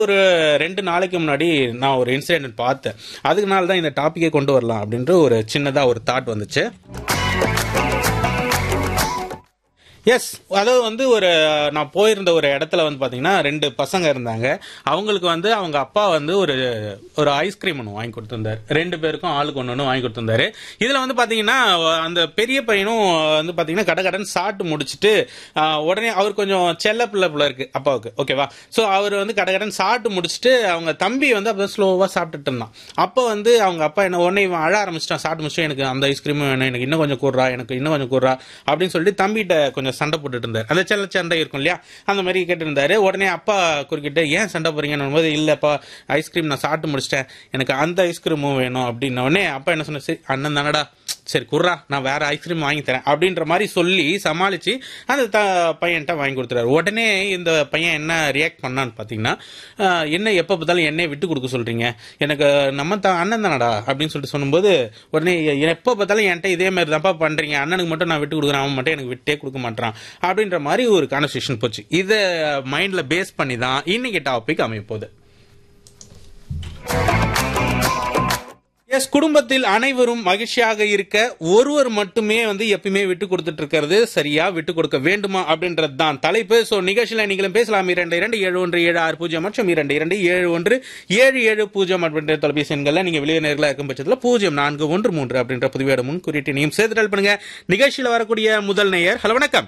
ஒரு ரெண்டு நாளைக்கு முன்னாடி நான் ஒரு இன்சிடென்ட் பார்த்தேன் அதுக்குனால தான் இந்த டாப்பிக்கே கொண்டு வரலாம் அப்படின்ற ஒரு சின்னதா ஒரு தாட் வந்துச்சு எஸ் அதாவது வந்து ஒரு நான் போயிருந்த ஒரு இடத்துல வந்து பாத்தீங்கன்னா ரெண்டு பசங்க இருந்தாங்க அவங்களுக்கு வந்து அவங்க அப்பா வந்து ஒரு ஒரு ஐஸ்கிரீம் ஒன்று வாங்கி கொடுத்திருந்தாரு ரெண்டு பேருக்கும் ஆளுக்கு ஒன்று ஒன்று வாங்கி கொடுத்திருந்தாரு இதுல வந்து பாத்தீங்கன்னா அந்த பெரிய பையனும் வந்து பாத்தீங்கன்னா கடகடன் சாப்பிட்டு முடிச்சுட்டு ஆஹ், உடனே அவர் கொஞ்சம் செல்ல பிள்ளை பிள்ளை இருக்கு அப்பாவுக்கு ஓகேவா ஸோ அவர் வந்து கடகடன் சாப்பிட்டு முடிச்சுட்டு அவங்க தம்பி வந்து அப்போ ஸ்லோவா சாப்பிட்டுட்டு இருந்தான் அப்போ வந்து அவங்க அப்பா என்ன உடனே இவன் அழ ஆரம்பிச்சிட்டான் சாப்பிட்டு முடிச்சுட்டு எனக்கு அந்த ஐஸ்கிரீமும் வேணும் எனக்கு இன்னும் கொஞ்சம் கூடுறா எனக்கு இன்னும் கொஞ்சம் கூடுறா அப்படின்னு சொல்லிட்டு தம்பிகிட்ட கொஞ்சம் சண்டை போட்டுட்டு இருந்தார் அந்த செல்ல சண்டை இருக்கும் இல்லையா அந்த மாதிரி கேட்டு இருந்தாரு உடனே அப்பா குறுக்கிட்டு ஏன் சண்டை போறீங்கன்னு போது இல்லப்பா ஐஸ்கிரீம் நான் சாப்பிட்டு முடிச்சிட்டேன் எனக்கு அந்த ஐஸ்கிரீமும் வேணும் அப்படின்ன உடனே அப்பா என்ன சொன்ன சரி அண்ணன் தானடா சரி குர்ரா நான் வேற ஐஸ்கிரீம் வாங்கி தரேன் அப்படின்ற மாதிரி சொல்லி சமாளிச்சு அந்த த பையன்ட்ட வாங்கி கொடுத்துறாரு உடனே இந்த பையன் என்ன ரியாக்ட் பண்ணான்னு பார்த்தீங்கன்னா ஆஹ், என்ன எப்போ பார்த்தாலும் என்னைய விட்டு கொடுக்க சொல்றீங்க எனக்கு நம்ம த அண்ணன் தானடா அப்படின்னு சொல்லிட்டு சொல்லும்போது உடனே எப்போ பார்த்தாலும் என்கிட்ட இதே மாதிரி தான்ப்பா பண்றீங்க அண்ணனுக்கு மட்டும் நான் விட்டு கொடுக்குறேன் அவன் மட்டும் எனக்கு விட்டே கொடுக்க மாட்டான் அப்படின்ற மாதிரி ஒரு கான்வர்சேஷன் போச்சு இதை மைண்ட்ல பேஸ் பண்ணி தான் இன்னைக்கு டாபிக் அமைய போகுது எஸ் குடும்பத்தில் அனைவரும் மகிழ்ச்சியாக இருக்க ஒருவர் மட்டுமே வந்து எப்பயுமே விட்டு கொடுத்துட்டு இருக்கிறது சரியா விட்டு கொடுக்க வேண்டுமா அப்படின்றது தான் தலைப்பு சோ நிகழ்ச்சியில நீங்களும் பேசலாம் இரண்டு இரண்டு ஏழு ஒன்று ஏழு ஆறு பூஜ்ஜியம் மற்றும் இரண்டு இரண்டு ஏழு ஒன்று ஏழு ஏழு பூஜ்ஜியம் அப்படின்ற தொலைபேசி எண்கள்ல நீங்க வெளியே நேரில் இருக்கும் பட்சத்தில் பூஜ்ஜியம் நான்கு ஒன்று மூன்று அப்படின்ற புதுவையோட முன் குறியீட்டு நீயும் சேர்த்து பண்ணுங்க நிகழ்ச்சியில வரக்கூடிய முதல் நேயர் ஹலோ வணக்கம்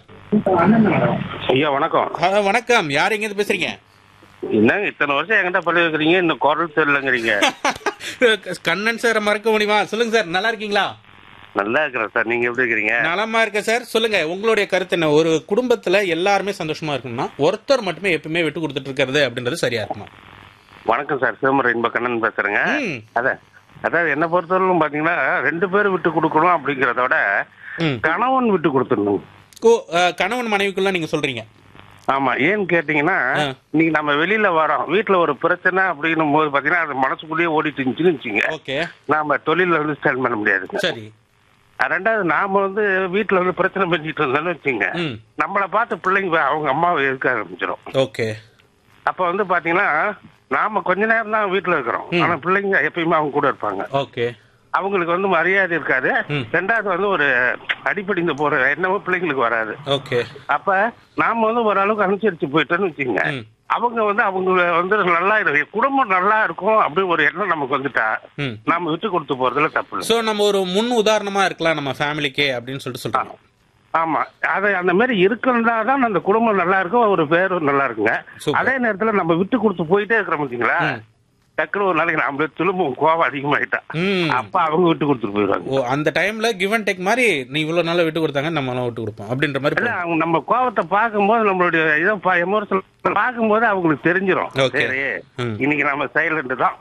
ஐயா வணக்கம் ஹலோ வணக்கம் யார் எங்க பேசுறீங்க என்னங்க இத்தனை வருஷம் என்கிட்ட பண்ணி வைக்கிறீங்க இன்னும் குரல் தெரியலங்கிறீங்க கண்ணன் சார் மறக்க முடியுமா சொல்லுங்க சார் நல்லா இருக்கீங்களா நல்லா இருக்கிறேன் சார் நீங்க எப்படி இருக்கிறீங்க நலமா இருக்க சார் சொல்லுங்க உங்களுடைய கருத்து என்ன ஒரு குடும்பத்துல எல்லாருமே சந்தோஷமா இருக்கணும்னா ஒருத்தர் மட்டுமே எப்பவுமே விட்டு கொடுத்துட்டு இருக்கிறது அப்படின்றது சரியா இருக்குமா வணக்கம் சார் சிவமர இன்ப கண்ணன் பேசுறேங்க ம். அதான் அதாவது என்ன பொறுத்தவரையிலும் பாத்தீங்கன்னா ரெண்டு பேரும் விட்டு கொடுக்கணும் அப்படிங்கறத விட ம். கணவன் விட்டு கொடுத்துடணும் கோ அஹ், கணவன் மனைவிக்குள்ள நீங்க சொல்றீங்க ஆமா ஏன்னு கேட்டீங்கன்னா ஆ. நீங்க நம்ம வெளியில வரோம் வீட்டுல ஒரு பிரச்சனை அப்படின்னும் போது பாத்தீங்கன்னா அது மனசுக்குள்ளேயே ஓடிட்டு இருந்துச்சுன்னு வச்சுங்க ஓகே நாம தொழில வந்து ஸ்டாண்ட் பண்ண முடியாதுங்க சரி ரெண்டாவது நாம வந்து வீட்டுல வந்து பிரச்சனை பண்ணிட்டு இருந்தோம்னு வச்சுங்க ம் நம்மளை பார்த்து பிள்ளைங்க அவங்க அம்மாவை எதுக்க ஆரம்பிச்சிடும் ஓகே அப்ப வந்து பாத்தீங்கன்னா நாம கொஞ்ச நேரம் தான் வீட்டுல இருக்கிறோம் ஆனா பிள்ளைங்க எப்பயுமே அவங்க கூட இருப்பாங்க ஓகே அவங்களுக்கு வந்து மரியாதை இருக்காது ம். ரெண்டாவது வந்து ஒரு அடிப்படைந்து போற எண்ணமோ பிள்ளைங்களுக்கு வராது ஓகே அப்ப நாம வந்து ஓரளவுக்கு அனுசரிச்சு போயிட்டோம்னு வச்சுங்க ம். அவங்க வந்து அவங்க வந்து நல்லா இருக்கு குடும்பம் நல்லா இருக்கும் அப்படி ஒரு எண்ணம் நமக்கு வந்துட்டா ம் நாம விட்டு கொடுத்து போறதுல தப்பு இல்லை சோ நம்ம ஒரு முன் உதாரணமா இருக்கலாம் நம்ம ஃபேமிலிக்கே அப்படின்னு சொல்லிட்டு சொல்றாங்க ஆமா அது அந்த மாதிரி இருக்கிறதா தான் அந்த குடும்பம் நல்லா இருக்கும் ஒரு பேரும் நல்லா இருக்குங்க Super. அதே நேரத்துல நம்ம விட்டு கொடுத்து போயிட்டே இருக்கிறோம் பார்த்தீங்களா டக்குனு ஒரு நாளைக்கு நம்ம திரும்ப கோவம் அதிகமாயிட்டா ம் அப்ப அவங்க விட்டு கொடுத்துட்டு போயிடுவாங்க ஓ அந்த டைம்ல கிவ் அண்ட் டேக் மாதிரி நீ இவ்வளவு நாளா விட்டு கொடுத்தாங்க நம்மளாம் விட்டு கொடுப்போம் அப்படின்ற மாதிரி இல்ல அவங்க நம்ம கோவத்தை பார்க்கும்போது நம்மளுடைய இதை எமோஷனல் பார்க்கும்போது அவங்களுக்கு தெரிஞ்சிடும் Okay. சரி ம். இன்னைக்கு நம்ம சைலண்ட் தான்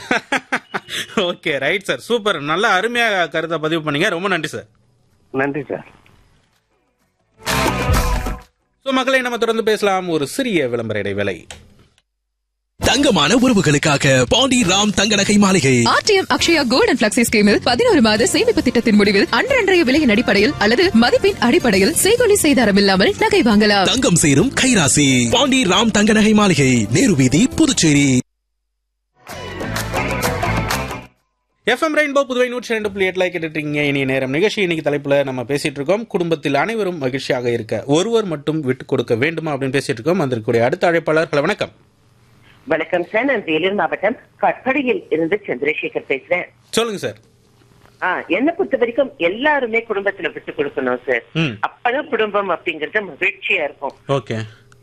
ஓகே ரைட் சார் சூப்பர் நல்ல அருமையா கருத்தை பதிவு பண்ணீங்க ரொம்ப நன்றி சார் நன்றி சார் ஸோ மக்களை நம்ம தொடர்ந்து பேசலாம் ஒரு சிறிய விளம்பர இடைவேளை தங்கமான உறவுகளுக்காக பாண்டி ராம் தங்க நகை மாளிகை RTM Akshaya gold and flexi ஸ்கீமில் பதினோரு மாத சேமிப்பு திட்டத்தின் முடிவில் அன்றன்றைய விலையின் அடிப்படையில் அல்லது மதிப்பின் அடிப்படையில் செய்கொலி செய்தாரம் இல்லாமல் நகை வாங்கலாம் தங்கம் சேரும் கைராசி பாண்டி ராம் தங்க நகை மாளிகை நேரு வீதி புதுச்சேரி எஃப்எம் ரெயின்போ புதுவை நூற்றி ரெண்டு புள்ளி எட்டுல கேட்டுட்டு இருக்கீங்க இனிய நேரம் நிகழ்ச்சி இன்னைக்கு தலைப்புல நம்ம பேசிட்டு இருக்கோம் குடும்பத்தில் அனைவரும் மகிழ்ச்சியாக இருக்க ஒருவர் மட்டும் விட்டு கொடுக்க வேண்டுமா அப்படின்னு பேசிட்டு இருக்கோம் வந்திருக்கக்கூடிய அடுத்த அழைப்பாளர் ஹலோ வணக்கம் வணக்கம் சார் நான் வேலூர் மாவட்டம் கட்படியில் இருந்து சந்திரசேகர் பேசுறேன் சொல்லுங்க சார் ஆ, என்னை பொறுத்த வரைக்கும் எல்லாருமே குடும்பத்துல விட்டு கொடுக்கணும் சார் ம். அப்பதான் குடும்பம் அப்படிங்கறது மகிழ்ச்சியா இருக்கும் ஓகே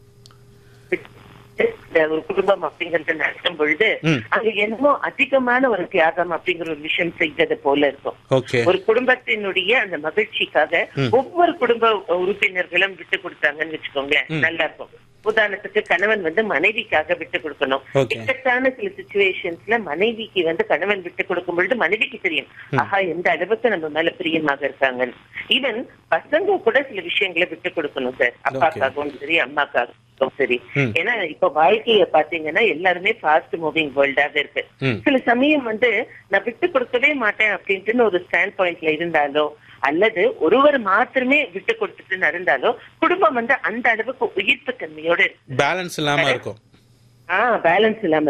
இந்த ஒரு குடும்பம் அப்படிங்கறது நடத்தும் பொழுது ம். அங்க என்னமோ அதிகமான ஒரு தியாகம் அப்படிங்கிற ஒரு விஷயம் செய்தது போல இருக்கும் ஓகே ஒரு குடும்பத்தினுடைய அந்த மகிழ்ச்சிக்காக ஒவ்வொரு குடும்ப உறுப்பினர்களும் விட்டு கொடுத்தாங்கன்னு வச்சுக்கோங்களேன் நல்லா இருக்கும் உதாரணத்துக்கு கணவன் வந்து மனைவிக்காக விட்டு கொடுக்கணும் Okay. இக்கட்டான சில சுச்சுவேஷன்ஸ்ல மனைவிக்கு வந்து கணவன் விட்டு கொடுக்கும் பொழுது மனைவிக்கு தெரியும் ஆஹா எந்த அளவுக்கு நம்ம மேல பிரியமாக இருக்காங்கன்னு ஈவன் பசங்க கூட சில விஷயங்களை விட்டு கொடுக்கணும் சார் அப்பாக்காகவும் சரி அம்மாக்காகவும் சரி ம். ஏன்னா இப்ப வாழ்க்கைய பாத்தீங்கன்னா எல்லாருமே ஃபாஸ்ட் மூவிங் வேர்ல்டாக இருக்கு ம். சில சமயம் வந்து நான் விட்டு கொடுக்கவே மாட்டேன் அப்படின்ட்டு ஒரு ஸ்டாண்ட் பாயிண்ட்ல இருந்தாலோ அல்லது ஒருவர் மாத்திரமே விட்டு கொடுத்துட்டு இருந்தாலோ குடும்பம் வந்து அந்த அளவுக்கு உயிர்ப்பு தன்மையோட இருக்கு பேலன்ஸ் இல்லாம இருக்கும் ஆஹ் பேலன்ஸ் இல்லாம